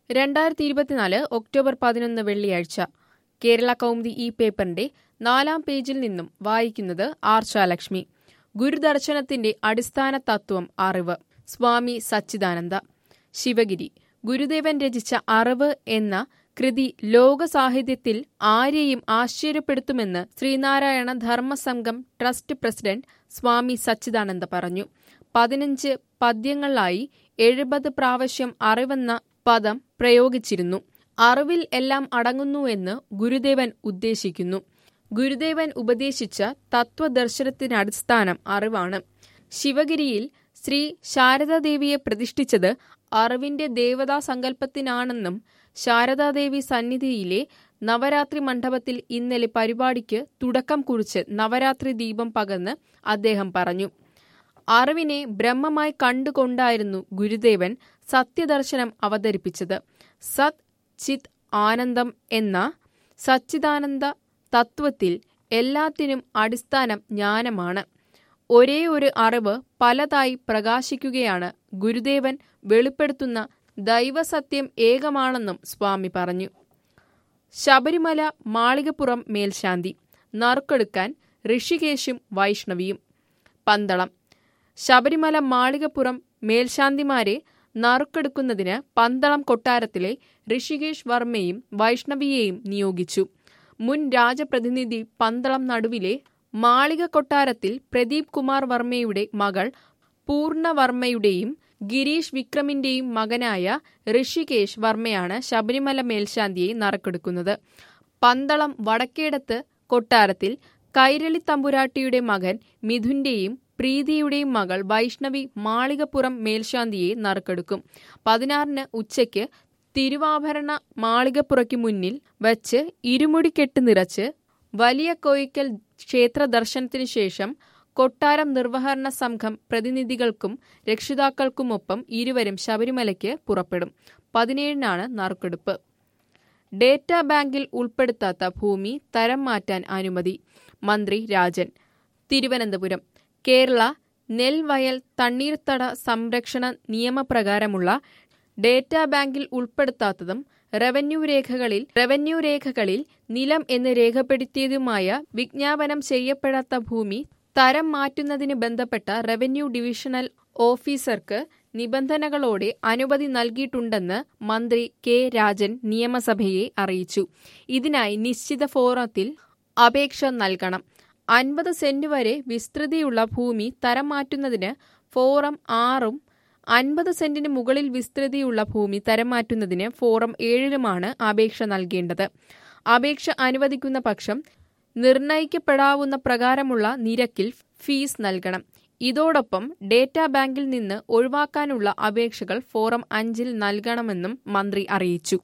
രണ്ടായിരത്തി ഇരുപത്തിനാല് ഒക്ടോബർ പതിനൊന്ന് വെള്ളിയാഴ്ച കേരള കൗമുദി ഈ പേപ്പറിന്റെ നാലാം പേജിൽ നിന്നും വായിക്കുന്നത് ആർഷാലക്ഷ്മി ഗുരുദർശനത്തിന്റെ അടിസ്ഥാന തത്വം അറിവ് സ്വാമി സച്ചിദാനന്ദ ശിവഗിരി ഗുരുദേവൻ രചിച്ച അറിവ് എന്ന കൃതി ലോക സാഹിത്യത്തിൽ ആരെയും ആശ്ചര്യപ്പെടുത്തുമെന്ന് ശ്രീനാരായണ ധർമ്മസംഘം ട്രസ്റ്റ് പ്രസിഡന്റ് സ്വാമി സച്ചിദാനന്ദ പറഞ്ഞു പതിനഞ്ച് പദ്യങ്ങളിലായി എഴുപത് പ്രാവശ്യം അറിവെന്ന പദം പ്രയോഗിച്ചിരുന്നു അറിവിൽ എല്ലാം അടങ്ങുന്നുവെന്ന് ഗുരുദേവൻ ഉദ്ദേശിക്കുന്നു ഗുരുദേവൻ ഉപദേശിച്ച തത്വദർശനത്തിനടിസ്ഥാനം അറിവാണ് ശിവഗിരിയിൽ ശ്രീ ശാരദാദേവിയെ പ്രതിഷ്ഠിച്ചത് അറിവിന്റെ ദേവതാ സങ്കല്പത്തിനാണെന്നും ശാരദാദേവി സന്നിധിയിലെ നവരാത്രി മണ്ഡപത്തിൽ ഇന്നലെ പരിപാടിക്ക് തുടക്കം കുറിച്ച് നവരാത്രി ദീപം പകർന്ന് അദ്ദേഹം പറഞ്ഞു അറിവിനെ ബ്രഹ്മമായി കണ്ടുകൊണ്ടായിരുന്നു ഗുരുദേവൻ സത്യദർശനം അവതരിപ്പിച്ചത് സത് ചിത് ആനന്ദം എന്ന സച്ചിദാനന്ദ തത്വത്തിൽ എല്ലാത്തിനും അടിസ്ഥാനം ജ്ഞാനമാണ് ഒരേ ഒരു അറിവ് പലതായി പ്രകാശിക്കുകയാണ് ഗുരുദേവൻ വെളിപ്പെടുത്തുന്ന ദൈവസത്യം ഏകമാണെന്നും സ്വാമി പറഞ്ഞു ശബരിമല മാളികപ്പുറം മേൽശാന്തി നറുക്കെടുക്കാൻ ഋഷികേശും വൈഷ്ണവിയും പന്തളം ശബരിമല മാളികപ്പുറം മേൽശാന്തിമാരെ നറുക്കെടുക്കുന്നതിന് പന്തളം കൊട്ടാരത്തിലെ ഋഷികേഷ് വർമ്മയും വൈഷ്ണവിയെയും നിയോഗിച്ചു മുൻ രാജപ്രതിനിധി പന്തളം നടുവിലെ മാളിക കൊട്ടാരത്തിൽ പ്രദീപ് കുമാർ വർമ്മയുടെ മകൾ പൂർണ്ണവർമ്മയുടെയും ഗിരീഷ് വിക്രമിന്റെയും മകനായ ഋഷികേഷ് വർമ്മയാണ് ശബരിമല മേൽശാന്തിയെ നറുക്കെടുക്കുന്നത് പന്തളം വടക്കേടത്ത് കൊട്ടാരത്തിൽ കൈരളി തമ്പുരാട്ടിയുടെ മകൻ മിഥുന്റെയും പ്രീതിയുടെയും മകൾ വൈഷ്ണവി മാളികപ്പുറം മേൽശാന്തിയെ നറുക്കെടുക്കും പതിനാറിന് ഉച്ചയ്ക്ക് തിരുവാഭരണ മാളികപ്പുറയ്ക്ക് മുന്നിൽ വച്ച് ഇരുമുടിക്കെട്ട് നിറച്ച് വലിയ കോയിക്കൽ ക്ഷേത്ര ദർശനത്തിനു ശേഷം കൊട്ടാരം നിർവഹണ സംഘം പ്രതിനിധികൾക്കും രക്ഷിതാക്കൾക്കുമൊപ്പം ഇരുവരും ശബരിമലയ്ക്ക് പുറപ്പെടും പതിനേഴിനാണ് നറുക്കെടുപ്പ് ഡേറ്റാ ബാങ്കിൽ ഉൾപ്പെടുത്താത്ത ഭൂമി തരം മാറ്റാൻ അനുമതി മന്ത്രി രാജൻ തിരുവനന്തപുരം കേരള നെൽവയൽ തണ്ണീർത്തട സംരക്ഷണ നിയമപ്രകാരമുള്ള ഡേറ്റാ ബാങ്കിൽ ഉൾപ്പെടുത്താത്തതും റവന്യൂ രേഖകളിൽ റവന്യൂ രേഖകളിൽ നിലം എന്ന് രേഖപ്പെടുത്തിയതുമായ വിജ്ഞാപനം ചെയ്യപ്പെടാത്ത ഭൂമി തരം മാറ്റുന്നതിന് ബന്ധപ്പെട്ട റവന്യൂ ഡിവിഷണൽ ഓഫീസർക്ക് നിബന്ധനകളോടെ അനുമതി നൽകിയിട്ടുണ്ടെന്ന് മന്ത്രി കെ രാജൻ നിയമസഭയെ അറിയിച്ചു ഇതിനായി നിശ്ചിത ഫോറത്തിൽ അപേക്ഷ നൽകണം അൻപത് സെന്റ് വരെ വിസ്തൃതിയുള്ള ഭൂമി തരം മാറ്റുന്നതിന് ഫോറം ആറും അൻപത് സെന്റിന് മുകളിൽ വിസ്തൃതിയുള്ള ഭൂമി തരം മാറ്റുന്നതിന് ഫോറം ഏഴിലുമാണ് അപേക്ഷ നൽകേണ്ടത് അപേക്ഷ അനുവദിക്കുന്ന പക്ഷം നിർണയിക്കപ്പെടാവുന്ന പ്രകാരമുള്ള നിരക്കിൽ ഫീസ് നൽകണം ഇതോടൊപ്പം ഡേറ്റാ ബാങ്കിൽ നിന്ന് ഒഴിവാക്കാനുള്ള അപേക്ഷകൾ ഫോറം അഞ്ചിൽ നൽകണമെന്നും മന്ത്രി അറിയിച്ചു